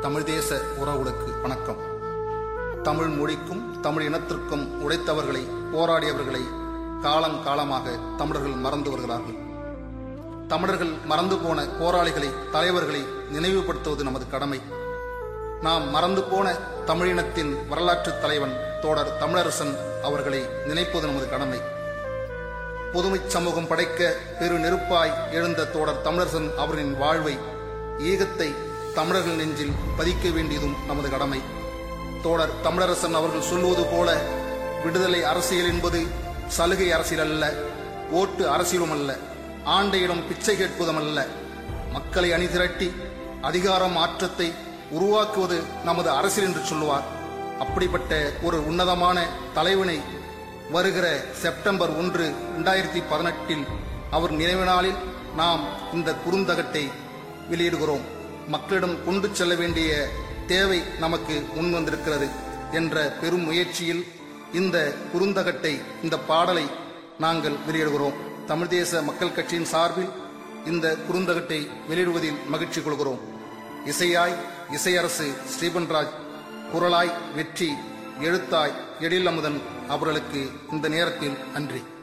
தமிழ் தேச உறவுகளுக்கு வணக்கம் தமிழ் மொழிக்கும் தமிழ் இனத்திற்கும் உழைத்தவர்களை போராடியவர்களை காலம் காலமாக தமிழர்கள் மறந்து வருகிறார்கள் தமிழர்கள் மறந்து போன போராளிகளை தலைவர்களை நினைவுபடுத்துவது நமது கடமை நாம் மறந்து போன தமிழினத்தின் வரலாற்று தலைவன் தோடர் தமிழரசன் அவர்களை நினைப்பது நமது கடமை பொதுமைச் சமூகம் படைக்க பெரு நெருப்பாய் எழுந்த தோடர் தமிழரசன் அவரின் வாழ்வை ஈகத்தை தமிழர்கள் நெஞ்சில் பதிக்க வேண்டியதும் நமது கடமை தோடர் தமிழரசன் அவர்கள் சொல்லுவது போல விடுதலை அரசியல் என்பது சலுகை அரசியல் அல்ல ஓட்டு அரசியலும் அல்ல ஆண்டையிடம் பிச்சை கேட்பதும் அல்ல மக்களை அணிதிரட்டி அதிகாரம் மாற்றத்தை உருவாக்குவது நமது அரசியல் என்று சொல்லுவார் அப்படிப்பட்ட ஒரு உன்னதமான தலைவனை வருகிற செப்டம்பர் ஒன்று இரண்டாயிரத்தி பதினெட்டில் அவர் நினைவு நாளில் நாம் இந்த குறுந்தகட்டை வெளியிடுகிறோம் மக்களிடம் கொண்டு செல்ல வேண்டிய தேவை நமக்கு முன் வந்திருக்கிறது என்ற பெரும் முயற்சியில் இந்த குறுந்தகட்டை இந்த பாடலை நாங்கள் வெளியிடுகிறோம் தமிழ் தேச மக்கள் கட்சியின் சார்பில் இந்த குறுந்தகட்டை வெளியிடுவதில் மகிழ்ச்சி கொள்கிறோம் இசையாய் இசையரசு ஸ்ரீபன்ராஜ் குரலாய் வெற்றி எழுத்தாய் எழில் அமுதன் அவர்களுக்கு இந்த நேரத்தில் நன்றி